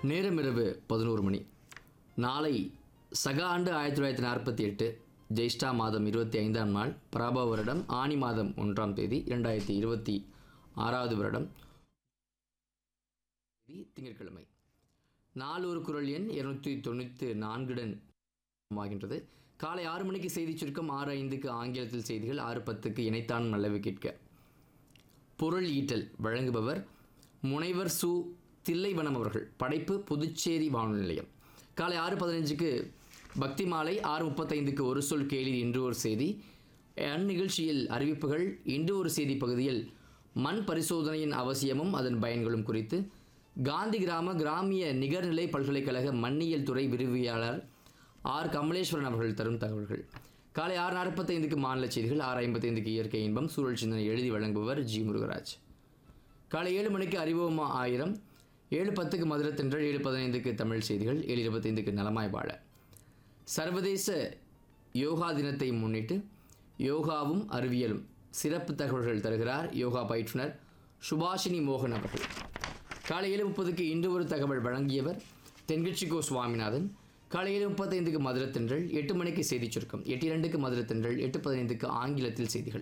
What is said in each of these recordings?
நேரம் இரவு பதினோரு மணி நாளை சக ஆண்டு ஆயிரத்தி தொள்ளாயிரத்தி நாற்பத்தி எட்டு ஜெயிஷ்டா மாதம் இருபத்தி ஐந்தாம் நாள் பராப வருடம் ஆனி மாதம் ஒன்றாம் தேதி இரண்டாயிரத்தி இருபத்தி ஆறாவது வருடம் தேதி திங்கட்கிழமை நாலூறு குரல் எண் இருநூற்றி தொண்ணூற்றி நான்குடன் ஆகின்றது காலை ஆறு மணிக்கு செய்தி சுருக்கம் ஆறு ஐந்துக்கு ஆங்கிலத்தில் செய்திகள் ஆறு பத்துக்கு இணைத்தான் நல்லவை கேட்க பொருள் ஈட்டல் வழங்குபவர் முனைவர் சு தில்லைவனம் அவர்கள் படைப்பு புதுச்சேரி வானொலி நிலையம் காலை ஆறு பதினஞ்சுக்கு பக்தி மாலை ஆறு முப்பத்தைந்துக்கு ஒரு சொல் கேளி இன்று ஒரு செய்தி அந்நிகழ்ச்சியில் அறிவிப்புகள் இன்று ஒரு செய்தி பகுதியில் மண் பரிசோதனையின் அவசியமும் அதன் பயன்களும் குறித்து காந்தி கிராம கிராமிய நிகர்நிலை பல்கலைக்கழக மண்ணியல் துறை விரிவியாளர் ஆர் கமலேஸ்வரன் அவர்கள் தரும் தகவல்கள் காலை ஆறு நாற்பத்தைந்துக்கு மாநில செய்திகள் ஆறு ஐம்பத்தைந்துக்கு இயற்கை இன்பம் சூழல் சிந்தனை எழுதி வழங்குபவர் ஜி முருகராஜ் காலை ஏழு மணிக்கு அறிவோமா ஆயிரம் ஏழு பத்துக்கு மதுரை தென்றல் ஏழு பதினைந்துக்கு தமிழ் செய்திகள் ஏழு இருபத்தைந்துக்கு நலமாய் வாழ சர்வதேச யோகா தினத்தை முன்னிட்டு யோகாவும் அறிவியலும் சிறப்பு தகவல்கள் தருகிறார் யோகா பயிற்றுனர் சுபாஷினி மோகன் அவர்கள் காலை ஏழு முப்பதுக்கு இன்று ஒரு தகவல் வழங்கியவர் தென்கட்சி கோ சுவாமிநாதன் காலை ஏழு முப்பத்தைந்துக்கு மதுரை தென்றல் எட்டு மணிக்கு செய்திச் சுருக்கம் எட்டு இரண்டுக்கு மதுரை தென்றல் எட்டு பதினைந்துக்கு ஆங்கிலத்தில் செய்திகள்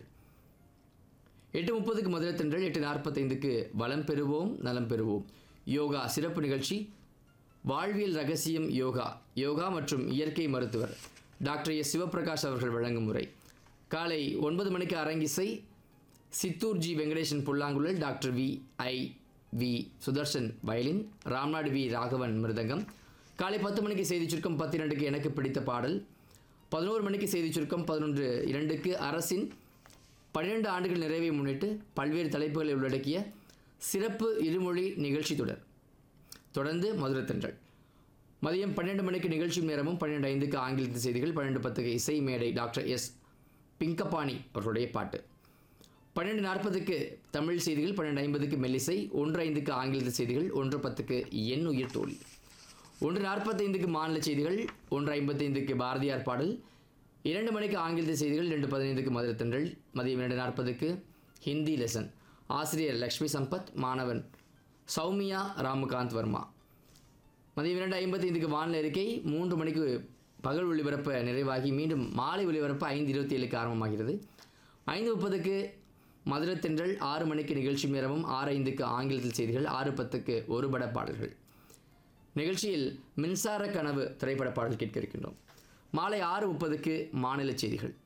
எட்டு முப்பதுக்கு மதுரை தென்றல் எட்டு நாற்பத்தைந்துக்கு வளம் பெறுவோம் நலம் பெறுவோம் யோகா சிறப்பு நிகழ்ச்சி வாழ்வியல் ரகசியம் யோகா யோகா மற்றும் இயற்கை மருத்துவர் டாக்டர் எஸ் சிவபிரகாஷ் அவர்கள் வழங்கும் முறை காலை ஒன்பது மணிக்கு அரங்கிசை சித்தூர் ஜி வெங்கடேசன் புல்லாங்குழல் doctor V I V Sudarshan violin Ramnad V Raghavan மிருதங்கம் காலை பத்து மணிக்கு செய்தி சுருக்கம் பத்து இரண்டுக்கு எனக்கு பிடித்த பாடல் பதினோரு மணிக்கு செய்தி சுருக்கம் பதினொன்று இரண்டுக்கு அரசின் பன்னிரண்டு ஆண்டுகள் நிறைவை முன்னிட்டு பல்வேறு தலைப்புகளை உள்ளடக்கிய சிறப்பு இருமொழி நிகழ்ச்சி தொடர் தொடர்ந்து மதுரை தென்றல் மதியம் பன்னெண்டு மணிக்கு நிகழ்ச்சி நேரமும் பன்னெண்டு ஐந்துக்கு ஆங்கிலத்து செய்திகள் பன்னெண்டு பத்துக்கு இசை மேடை டாக்டர் எஸ் பிங்கப்பாணி அவர்களுடைய பாட்டு பன்னெண்டு நாற்பதுக்கு தமிழ் செய்திகள் பன்னெண்டு ஐம்பதுக்கு மெல்லிசை ஒன்று ஐந்துக்கு ஆங்கிலத்து செய்திகள் ஒன்று பத்துக்கு என் உயிர் தோழி ஒன்று நாற்பத்தைந்துக்கு மாநில செய்திகள் ஒன்று ஐம்பத்தைந்துக்கு பாரதியார் பாடல் இரண்டு மணிக்கு ஆங்கிலத்து செய்திகள் ரெண்டு பதினைந்துக்கு மதுரை தென்றல் மதியம் இரண்டு நாற்பதுக்கு ஹிந்தி லெசன் ஆசிரியர் லக்ஷ்மி சம்பத் மாணவன் சௌமியா ராமகாந்த் வர்மா மதியம் இரண்டு ஐம்பத்தைந்துக்கு வானிலை அறிக்கை மூன்று மணிக்கு பகல் ஒளிபரப்பு நிறைவாகி மீண்டும் மாலை ஒளிபரப்பு ஐந்து இருபத்தி ஏழுக்கு ஆரம்பமாகிறது ஐந்து முப்பதுக்கு மதுரை தென்றல் ஆறு மணிக்கு நிகழ்ச்சி நேரமும் ஆறு ஐந்துக்கு ஆங்கிலத்தில் செய்திகள் ஆறு பத்துக்கு ஒரு பட பாடல்கள் நிகழ்ச்சியில் மின்சார கனவு திரைப்பட பாடல் கேட்க இருக்கின்றோம் மாலை ஆறு முப்பதுக்கு மாநில செய்திகள்